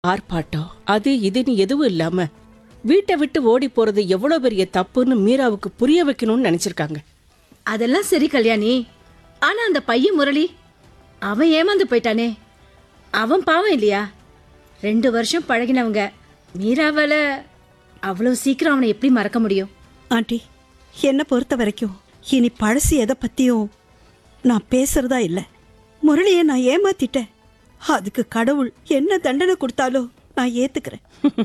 ஆர்ப்பாட்டம் அது இதுன்னு எதுவும் இல்லாம வீட்டை விட்டு ஓடி போறது எவ்வளவு பெரிய தப்புன்னு மீராவுக்கு புரிய வைக்கணும்னு நினைச்சிருக்காங்க அதெல்லாம் சரி கல்யாணி ஆனா அந்த பையன் முரளி அவன் ஏமாந்து போயிட்டானே அவன் பாவம் இல்லையா ரெண்டு வருஷம் பழகினவங்க மீராவால அவ்வளவு சீக்கிரம் அவனை எப்படி மறக்க முடியும் ஆண்டி என்னை பொறுத்த வரைக்கும் இனி பழசு எதை பத்தியும் நான் பேசுறதா இல்லை முரளியை நான் ஏமாத்திட்டேன் அதுக்கு கடவுள் என்ன தண்டனை கொடுத்தாலும் நான் ஏத்துக்கிறேன்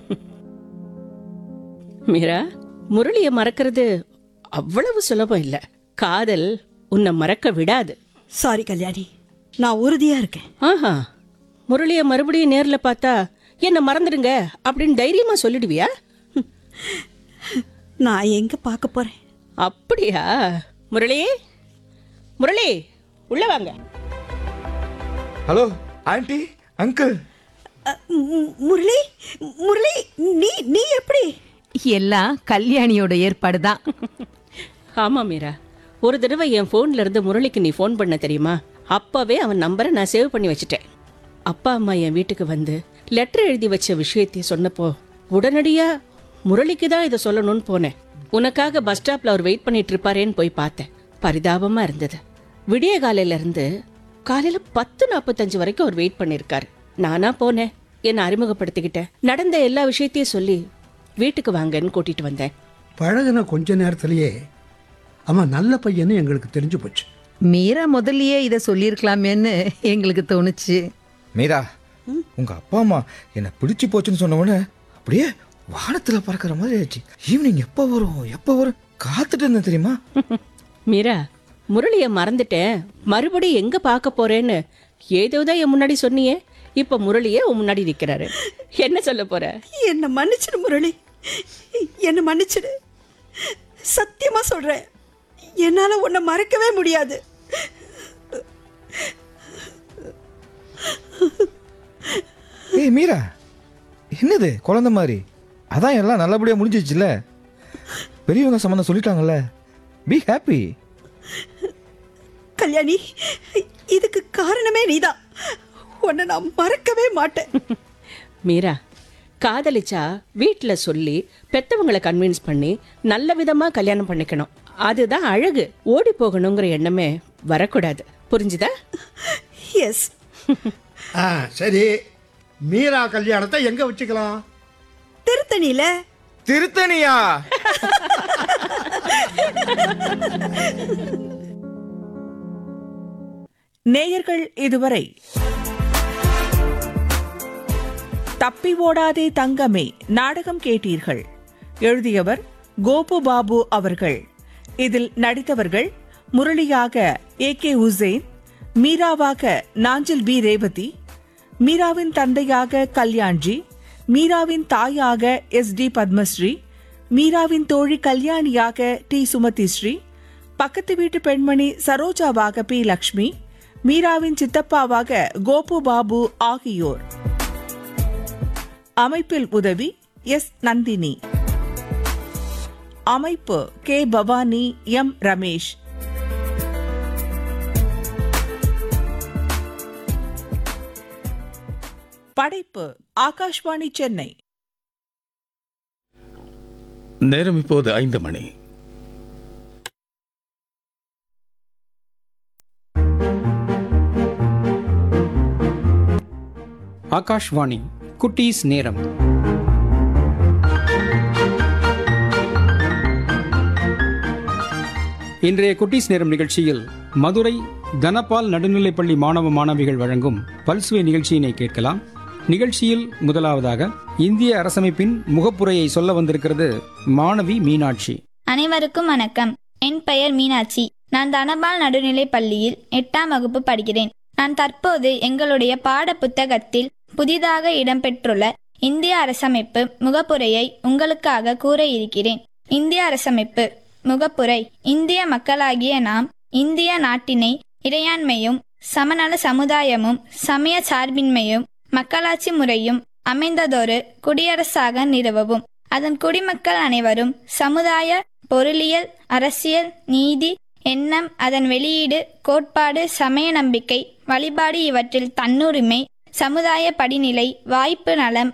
மீரா முரளிய மறக்கிறது அவ்வளவு சுலபம் இல்ல காதல் உன்னை மறக்க விடாது சாரி கல்யாணி நான் உறுதியா இருக்கேன் ஆஹா முரளிய மறுபடியும் நேர்ல பார்த்தா என்ன மறந்துடுங்க அப்படின்னு தைரியமா சொல்லிடுவியா ஹம், நான் எங்க பார்க்க போறேன் அப்படியா முரளி முரளி உள்ள வாங்க ஹலோ ஆண்டி அங்கிள் அ, மு- முரளி முரளி நீ நீ எப்படி எல்லாம் கல்யாணியோட ஏற்பாடு தான் ஆமா மீரா ஒரு தடவை என் ஃபோன்ல இருந்து முரளிக்கு நீ ஃபோன் பண்ண தெரியுமா அப்பவே அவன் நம்பரை நான் சேவ் பண்ணி வச்சுட்டேன் அப்பா அம்மா என் வீட்டுக்கு வந்து லெட்டர் எழுதி வச்ச விஷயத்தை சொன்னப்போ உடனடியா முரளிக்கு தான் இதை சொல்லணும்னு போனேன் உனக்காக பஸ் ஸ்டாப்ல அவர் வெயிட் பண்ணிட்டு இருப்பாரேன்னு போய் பார்த்தேன் பரிதாபமா இருந்தது விடிய காலையில இருந்து காலையில பத்து நாற்பத்தஞ்சு வரைக்கும் அவர் வெயிட் பண்ணிருக்காரு நானா போனேன் என்னை அறிமுகப்படுத்திக்கிட்டேன் நடந்த எல்லா விஷயத்தையும் சொல்லி வீட்டுக்கு வாங்கன்னு கூட்டிட்டு வந்தேன் பழகுன கொஞ்ச நேரத்திலேயே அவன் நல்ல பையன்னு எங்களுக்கு தெரிஞ்சு போச்சு மீரா முதல்லயே இத சொல்லியிருக்கலாமேன்னு எங்களுக்கு தோணுச்சு மீரா உங்க அப்பா அம்மா என்னை பிடிச்சு போச்சுன்னு சொன்ன உடனே அப்படியே வானத்துல பறக்கிற மாதிரி ஆச்சு ஈவினிங் எப்போ வரும் எப்போ வரும் காத்துட்டு இருந்தேன் தெரியுமா மீரா முரளிய மறந்துட்டேன் மறுபடியும் எங்க பார்க்க போறேன்னு ஏதோதான் என் முன்னாடி சொன்னியே இப்ப முரளியே உன் முன்னாடி நிக்கிறாரு என்ன சொல்ல போற என்னை மன்னிச்சிடு முரளி என்னை மன்னிச்சிடு சத்தியமா சொல்றேன் என்னால உன்னை மறக்கவே முடியாது ஏய் மீரா என்னது குழந்தை மாதிரி அதான் எல்லாம் நல்லபடியாக முடிஞ்சிச்சுல பெரியவங்க சம்மந்தம் சொல்லிட்டாங்கல்ல பி ஹாப்பி கல்யாணி இதுக்கு காரணமே நீதான் உன்னை நான் மறக்கவே மாட்டேன் மீரா காதலிச்சா வீட்ல சொல்லி பெத்தவங்களை கன்வின்ஸ் பண்ணி நல்ல விதமா கல்யாணம் பண்ணிக்கணும் அதுதான் அழகு ஓடி போகணுங்கிற எண்ணமே வரக்கூடாது புரிஞ்சுதா எஸ் ஆ சரி மீரா கல்யாணத்தை எங்க வச்சுக்கலாம் திருத்தணியில திருத்தணியா நேயர்கள் இதுவரை தப்பி ஓடாதே தங்கமே நாடகம் கேட்டீர்கள் எழுதியவர் கோபு பாபு அவர்கள் இதில் நடித்தவர்கள் முரளியாக ஏ கே உசேன் மீராவாக நாஞ்சில் பி ரேவதி மீராவின் தந்தையாக கல்யாண்ஜி மீராவின் தாயாக எஸ் டி பத்மஸ்ரீ மீராவின் தோழி கல்யாணியாக டி சுமதிஸ்ரீ பக்கத்து வீட்டு பெண்மணி சரோஜாவாக பி லக்ஷ்மி மீராவின் சித்தப்பாவாக கோபு பாபு ஆகியோர் அமைப்பில் உதவி எஸ் நந்தினி அமைப்பு கே பவானி எம் ரமேஷ் படைப்பு ஆகாஷ்வாணி சென்னை நேரம் இப்போது ஐந்து மணி ஆகாஷ்வாணி குட்டீஸ் நேரம் இன்றைய குட்டீஸ் நேரம் நிகழ்ச்சியில் மதுரை கனபால் நடுநிலைப்பள்ளி மாணவ மாணவிகள் வழங்கும் பல்சுவை நிகழ்ச்சியினை கேட்கலாம் நிகழ்ச்சியில் முதலாவதாக இந்திய அரசமைப்பின் முகப்புரையை சொல்ல வந்திருக்கிறது மாணவி மீனாட்சி அனைவருக்கும் வணக்கம் என் பெயர் மீனாட்சி நான் தனபால் நடுநிலைப் பள்ளியில் எட்டாம் வகுப்பு படிக்கிறேன் நான் தற்போது எங்களுடைய பாட புத்தகத்தில் புதிதாக இடம்பெற்றுள்ள இந்திய அரசமைப்பு முகப்புரையை உங்களுக்காக கூற இருக்கிறேன் இந்திய அரசமைப்பு முகப்புரை இந்திய மக்களாகிய நாம் இந்திய நாட்டினை இறையாண்மையும் சமநல சமுதாயமும் சமய சார்பின்மையும் மக்களாட்சி முறையும் அமைந்ததொரு குடியரசாக நிறுவவும் அதன் குடிமக்கள் அனைவரும் சமுதாய பொருளியல் அரசியல் நீதி எண்ணம் அதன் வெளியீடு கோட்பாடு சமய நம்பிக்கை வழிபாடு இவற்றில் தன்னுரிமை சமுதாய படிநிலை வாய்ப்பு நலம்